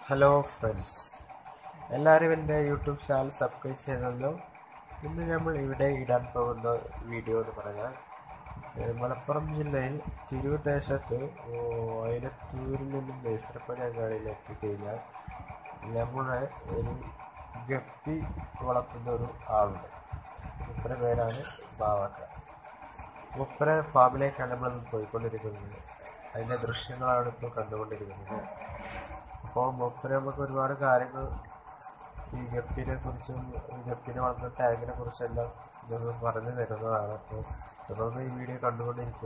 Hello friends എല്ലാവരും എൻ്റെ YouTube channel subscribe ചെയ്തല്ലോ ഇന്ന് നമ്മൾ ഇവിടെ ഇടാൻ പോകുന്ന വീഡിയോ എന്ന് പറഞ്ഞാൽ ഏഹ് മലപ്പുറം ജില്ലയിൽ തിരൂർ ദേശത്ത് വയലത്തൂരിൽ നിന്നും മേസരപ്പടി അങ്ങാടിയിൽ എത്തിക്കഴിഞ്ഞാൽ നമ്മുടെ ഒരു ഗപ്പി വളർത്തുന്ന ഒരു ആളുണ്ട് മുപ്പര പേരാണ് ബാവാക്ക മുപ്പര ഫാമിലേക്കാണ് നമ്മൾ പോയിക്കൊണ്ടിരിക്കുന്നത് അതിൻ്റെ ദൃശ്യങ്ങളാണ് ഇപ്പോൾ കണ്ടുകൊണ്ടിരിക്കുന്നത് അപ്പോൾ മൂപ്പര് നമുക്ക് ഒരുപാട് കാര്യങ്ങൾ ഈ ഗപ്പിനെ കുറിച്ചും ഈ ഗപ്പിനെ വളർത്തുന്ന ടാങ്കിനെ കുറിച്ചെല്ലാം ഇതൊന്ന് പറഞ്ഞു തരുന്നതാണ് അപ്പോൾ തുടർന്ന് ഈ വീഡിയോ കണ്ടുകൊണ്ടിരിക്കൂ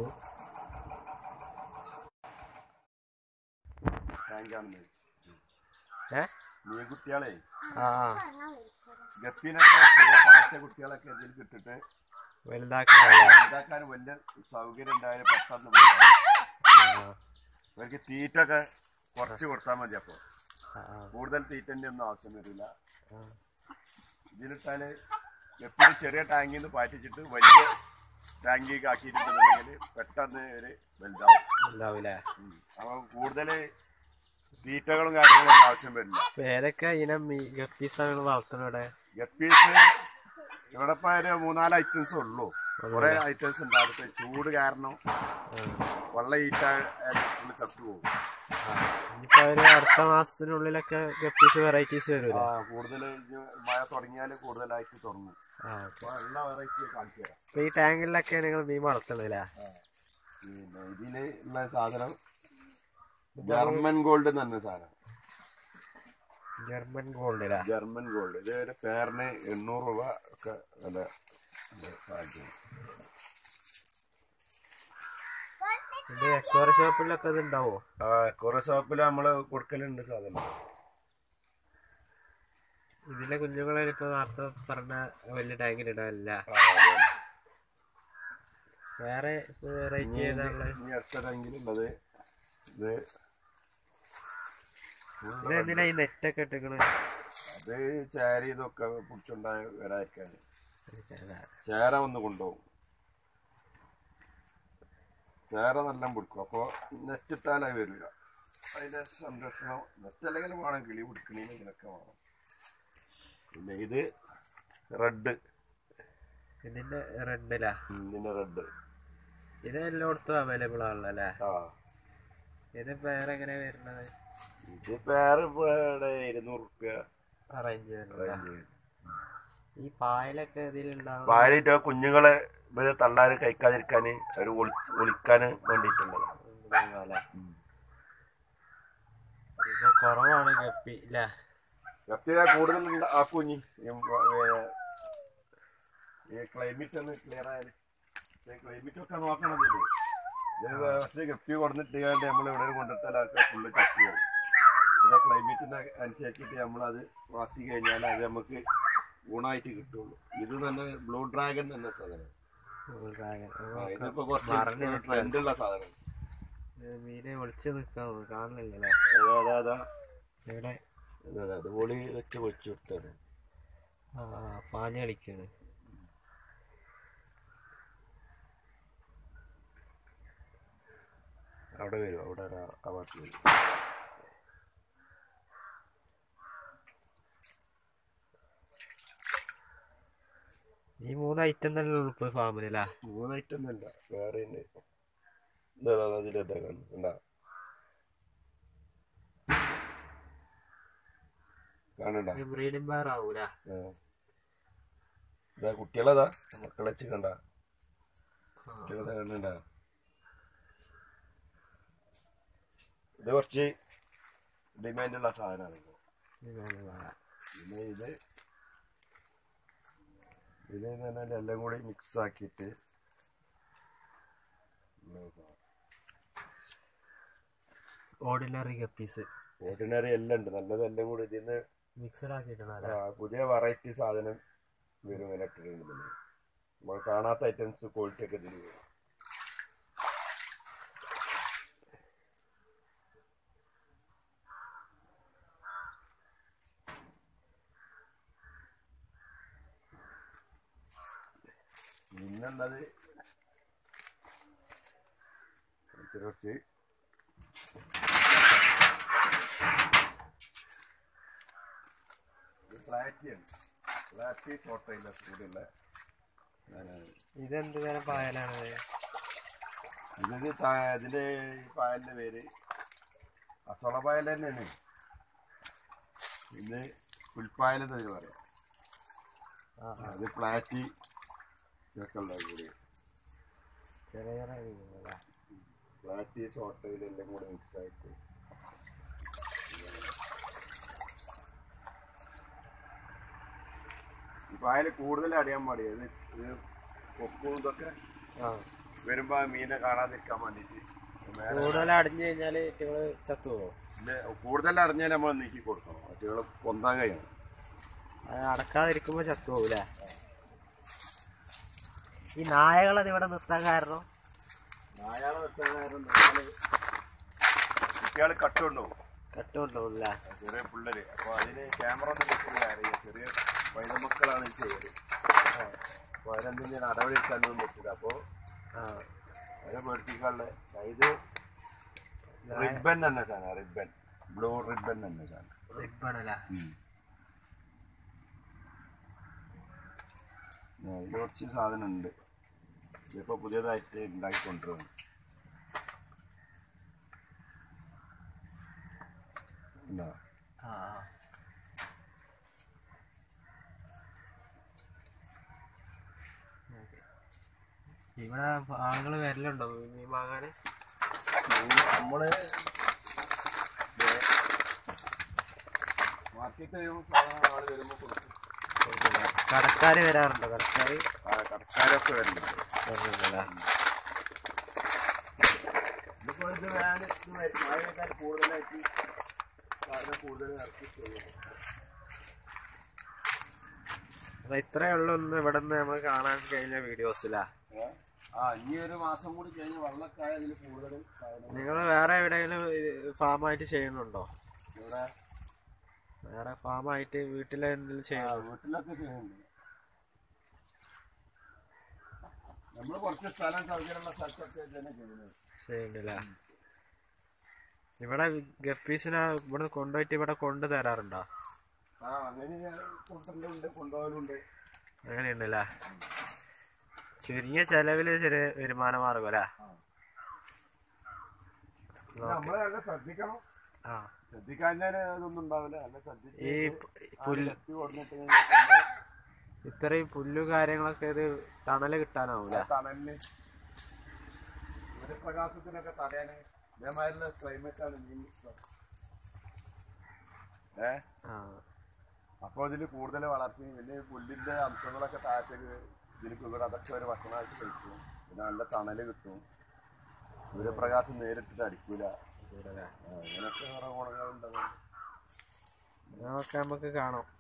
ടാങ്കാണെന്ന് ഏ മീൻകുട്ടികളെ ആ ഗപ്പീനൊക്കെ ചെറിയ പാറ്റ കുട്ടികളൊക്കെ ഇതിൽ കിട്ടിട്ട് വലുതാക്കാനല്ല ഉണ്ടാക്കാൻ വലിയ സൗകര്യം ഉണ്ടായാലും പെട്ടെന്ന് കൊടുക്കാം അവർക്ക് തീറ്റൊക്കെ കുറച്ച് കൊടുത്താൽ മതി അപ്പോൾ കൂടുതൽ തീറ്റൻ്റെ ഒന്നും ആവശ്യം വരില്ല ഇതിലിട്ടാല് ഗപ്പീന് ചെറിയ ടാങ്കിൽ നിന്ന് പാറ്റിച്ചിട്ട് വലിയ ടാങ്കിലേക്ക് ആക്കിയിട്ടുണ്ടെന്നുണ്ടെങ്കിൽ പെട്ടെന്ന് ഒരു വലുതാവും ഉണ്ടാവില്ലേ ഉം. അപ്പോൾ കൂടുതൽ തീറ്റകളും കാര്യങ്ങളും ആവശ്യം വരില്ല അപ്പോൾ ഏതൊക്കെ ഇനം ഈ ഗപ്പീസാണ് നിങ്ങൾ വളർത്തുന്നത് ഇവിടെ ഗപ്പീസ് ഇവിടെ ഇപ്പൊ ഒരു മൂന്നാല് ഐറ്റംസ് ഉള്ളൂ കുറെ ഐറ്റംസ് ഉണ്ടായിരുന്നു ചൂട് കാരണം വെള്ള ഈറ്റ ചത്തു പോകും ആ ഇനിയിപ്പോൾ ഒരു അടുത്ത മാസത്തിനുള്ളിലൊക്കെ ഗപ്പീസ് വെറൈറ്റീസ് ആ വരുമല്ലേ കൂടുതൽ മഴ തുടങ്ങിയാൽ കൂടുതലായിട്ട് തുടങ്ങും ആ ഓക്കെ അപ്പൊ എല്ലാ വെറൈറ്റി കാണിച്ചു തരാം അപ്പോൾ ഈ ടാങ്കിലൊക്കെയാണ് നിങ്ങൾ മീൻ വളർത്തുന്നതല്ലേ പിന്നെ ഇതില് ഉള്ള സാധനം ജർമ്മൻ ഗോൾഡ് എന്ന് പറഞ്ഞ സാധനം ജർമ്മൻ ഗോൾഡിലാ ജർമ്മൻ ഗോൾഡ് ഇത് ഒരു പേരിന് എണ്ണൂറ് രൂപ ഒക്കെ വില ഉണ്ട് സാധനത്തിന്. ഇത് എക്വറി ഷോപ്പിലൊക്കെ ഇത് ഉണ്ടാവോ ആ കുറെ ഷോപ്പിൽ നമ്മള് കൊടുക്കലുണ്ട് സാധനം ഇതിലെ കുഞ്ഞുങ്ങളെ ഇപ്പൊ നേരത്തെ പറഞ്ഞ വലിയ ടാങ്കിൽ ഇടാനില്ല ആ, അതെ. വേറെ വെറൈറ്റി ഏതാണുള്ളത് ഇനി അടുത്ത ടാങ്കിലുള്ളത് ഇത് ഇത് എന്തിനാ ഈ നെറ്റൊക്കെ ഇട്ടിക്കണ് അത് ചേര ഇതൊക്കെ പിടിച്ചുണ്ടായ വരാതിരിക്കാൻ ചേര വന്ന് കൊണ്ടുപോകും ചേര നല്ല പിടിക്കും അപ്പോൾ നെറ്റിട്ടാലേ വരില്ല അതിന്റെ സംരക്ഷണം നെറ്റല്ലെങ്കിലും വേണം കിളി പിടിക്കണമെങ്കിലൊക്കെ വേണം പിന്നെ ഇത് റെഡ് ഇതിന്റെ റെഡിലാ ഇതിന്റെ റെഡ് ഇത് എല്ലായിടത്തും അവൈലബിൾ ആണല്ലോ അല്ലേ ആ ഇത് വേറെ എങ്ങനെയാ വരുന്നത് ഇത് പേര് ഇവിടെ ഇരുന്നൂറ് റുപ്യ അറേഞ്ച് വരുന്നത് ഈ പായലൊക്കെ ഇതിലുണ്ടാവും വാഴയിട്ട് കുഞ്ഞുങ്ങളെ ഇവര് തള്ളാര് കഴിക്കാതിരിക്കാൻ ഒരു ഒളിക്കാൻ വേണ്ടിയിട്ടുള്ളത് അല്ലേ ഇപ്പൊ കുറവാണ് ഗപ്പി അല്ലേ ഗപ്പിയെ കൂടുതൽ ഉണ്ട് ആ കുഞ്ഞി ഈ വ- ഏ- ഈ ക്ലൈമറ്റ് ഒന്ന് ക്ലിയർ ആയാലും ക്ലൈമറ്റ് ഒക്കെ നോക്കണം ഇതില് ഇത് കുറച്ച് ഗപ്പി കൊടുത്തിട്ട് നമ്മൾ എവിടെ കൊണ്ടിട്ടാൽ അതൊക്കെ ഫുള്ള് ചത്തി പോകും പിന്നെ ക്ലൈമറ്റിന് അനുസരിച്ചിട്ട് നമ്മളത് വളർത്തി കഴിഞ്ഞാൽ അത് നമുക്ക് ഗുണമായിട്ട് കിട്ടുള്ളൂ ഇത് തന്നെ ബ്ലൂ ഡ്രാഗൺ തന്നെ സാധനം ഡ്രാഗൺ ആ, ഇതിപ്പോ കുറച്ച് മറന്നു ട്രെൻഡുള്ള സാധനം മീനെ ഒളിച്ചു നിൽക്കാൻ കാണുന്നില്ലല്ലേ അതാ അതാ അതാ ഇവിടെ അതാ, അതാ അത് പൊളി വെച്ച് വെച്ചു കൊടുത്താണ് ആ പാഞ്ഞ് കളിക്കാണ് അവിടെ വരും അവിടെ ഒരു ആ- ആ ഭാഗത്ത് വരും ഈ മൂന്ന് ഐറ്റം തന്നെ ഉള്ളു ഇപ്പൊ ഫാമിലല്ലേ മൂന്ന് ഐറ്റം ഒന്നുമില്ല വേറെ ഉണ്ട് ഇതാ, ഇതാ, ഇതാ, ഇതിലെന്താ കാണുന്നത്? കണ്ടാ കാണണ്ട ബ്രീഡിംഗ് ബാർ ആവൂല ഇതാ കുട്ടികളതാ മക്കളെ വെച്ച് കണ്ട കുട്ടികളെ കണ്ട ഇത് കുറച്ച് ഡിമാൻഡുള്ള സാധനമാണ് ഇപ്പൊ പിന്നെ ഇത് ഇത് എന്ന് പറഞ്ഞാൽ എല്ലാം കൂടി മിക്സ് ആക്കിയിട്ട് ഉള്ള സാധനം. ഓർഡിനറി ഗപ്പീസ് ഓർഡിനറി എല്ലാം ഉണ്ട് നല്ലതെല്ലാം കൂടി ഇതിന്ന് മിക്സഡ് ആക്കിയിട്ടാണ് ആ, പുതിയ വെറൈറ്റി സാധനം വരും ഇങ്ങനെ ഇട്ടിട്ടുണ്ടെന്നുണ്ടെങ്കിൽ നമ്മൾ കാണാത്ത ഐറ്റംസ് ക്വാളിറ്റി ഒക്കെ ഇതിൽ വരും പിന്നുള്ളത് കുറച്ച് കുറച്ച് പ്ലാറ്റിയാണ് പ്ലാറ്റി സോട്ടയില്ല കൂടെയുള്ള ഞാനാണ് ഇതെന്ത് തരം പായലാണ് ഇതിന് താ- ഇതിന്റെ ഈ പായലിന്റെ പേര് അസോള പായൽ തന്നെയാണ് ഇത് പുൽപ്പായൽ എന്നതിന് പറയാം ആ അത് പ്ലാറ്റി ഇതൊക്കെ ഉള്ളത് കൂടി ചെറിയ ചെറിയ മീനുകളല്ലേ? പ്ലാറ്റി സോട്ടയിലെല്ലാം കൂടെ മിക്സ് ആയിട്ട് ഈ പായൽ കൂടുതൽ അടിയാൻ പാടില്ല ഇത് ഇത് കൊക്കും ഇതൊക്കെ ആ വരുമ്പോ ആ മീനെ കാണാതിരിക്കാൻ വേണ്ടിട്ട് മേലെ കൂടുതൽ അടിഞ്ഞു കഴിഞ്ഞാല് ഇറ്റുകള് ചത്തുപോകും ഇത് കൂടുതൽ അറിഞ്ഞാൽ നമ്മൾ നീക്കി കൊടുക്കണം മറ്റുകൾ പൊന്താൻ കഴിയണം അത് അടക്കാതിരിക്കുമ്പോ ചത്തുപോകൂലേ ഈ നായകളത് ഇവിടെ നിർത്താൻ കാരണം നായാളെ വെട്ടാൻ കാരണം നമ്മള് കുട്ടികൾ കട്ടുണ്ടാവും കട്ടുകൊണ്ടുപോകില്ല ചെറിയ പിള്ളേര് അപ്പൊ അതിന് ക്യാമറ ഒന്നും വെച്ചില്ല അറിയാം ചെറിയ പൈതമക്കളാണ് ഇത് ചെയ്തത് അപ്പൊ അതിനെന്തെങ്കിലും നടപടിയെടുക്കാനൊന്നും പറ്റില്ല അപ്പൊ ആ അതിനെ പേടിപ്പിക്കാനുള്ള ഇത് റിബൻ തന്നെ സാധനം റിബൻ ബ്ലൂ റിബൻ തന്നെ സാധനം റിബണല്ലേ ഇതിൽ കുറച്ച് സാധനം ഉണ്ട് ഇതിപ്പോ പുതിയതായിട്ട് ഉണ്ടാക്കിക്കൊണ്ടിരുന്നു ഉണ്ടോ ആ ആ. ഇവിടെ ആളുകൾ വരലുണ്ടോ മീൻ വാങ്ങാന് നമ്മള് നമ്മള് മാർക്കറ്റ് ആള് വരുമ്പോ കൊടുക്കും കടക്കാര് വരാറുണ്ടോ കടക്കാര് ആ, കടക്കാരൊക്കെ വരുന്നുണ്ട് വരുന്നുണ്ടല്ലേ ഇതിപ്പോ ഇത് വേന ഇത് വരും. മഴ പെയ്താൽ കൂടുതലായിട്ട് സാധനം കൂടുതൽ ഇറക്കി ചെയ്യും അപ്പൊ ഇത്രയേ ഉള്ളൂ ഒന്ന് ഇവിടെ നിന്ന് നമ്മൾ കാണാൻ കഴിഞ്ഞ വീഡിയോസിലാ ഏ? ആ ഈ ഒരു മാസം കൂടി കഴിഞ്ഞ് വെള്ളമൊക്കെ ആയ ഇതിൽ കൂടുതൽ സാധനം നിങ്ങൾ വേറെ എവിടെയെങ്കിലും ഫാമായിട്ട് ചെയ്യുന്നുണ്ടോ ഇവിടെ വേറെ ഫാമായിട്ട് വീട്ടിൽ എന്തെങ്കിലും ആ, ചെയ്യുന്നുണ്ടോ വീട്ടിലൊക്കെ ചെയ്യുന്നുണ്ട് നമ്മൾ കുറച്ച് സ്ഥലം സൗകര്യമുള്ള സ്ഥലത്തൊക്കെ തന്നെ ചെയ്യുന്നത് ചെയ്യുന്നില്ല ഇവിടെ ഗപ്പീസിനെ ഇവിടെ കൊണ്ടുപോയിട്ട് ഇവിടെ കൊണ്ടു തരാറുണ്ടോ ആ അങ്ങനെ ഞാൻ കൊണ്ടുവരുന്നുണ്ട് കൊണ്ടുപോകലുണ്ട് അങ്ങനെയുണ്ടല്ലേ ചുരുങ്ങിയ ചെലവില് ചെറിയ വരുമാന മാർഗം അല്ലേ നമ്മളെ നല്ല ശ്രദ്ധിക്കണം ആ ശ്രദ്ധിക്കാഞ്ഞാൽ അതൊന്നും ഉണ്ടാവില്ല നല്ല ശ്രദ്ധിച്ച് ഈ പുല്ല് എത്തി കൊടുത്തിട്ട് കഴിഞ്ഞാൽ ഇത്രയും പുല്ലു കാര്യങ്ങളൊക്കെ ഇത് തണല് കിട്ടാനാവൂല തണലിന് സൂര്യപ്രകാശത്തിനൊക്കെ തടയാൻ ഇതേമാതിരിയുള്ള ക്ലൈമറ്റ് ആണ് മീൻ ഇഷ്ടം ഏ ആ അപ്പോൾ ഇതിൽ കൂടുതൽ വളർച്ചയും പിന്നെ ഈ പുല്ലിന്റെ അംശങ്ങളൊക്കെ താഴത്തേക്ക് ഇതിലേക്ക് ഇവിടെ അതൊക്കെ ഒരു ഭക്ഷണമായിട്ട് കഴിക്കും പിന്നെ നല്ല തണല് കിട്ടും സൂര്യപ്രകാശം നേരിട്ടിട്ട് അടിക്കൂല ഇവിടെല്ലേ? ആ, അങ്ങനെയൊക്കെ കുറെ ഗുണങ്ങളുണ്ടാവും അതൊക്കെ നമുക്ക് കാണാം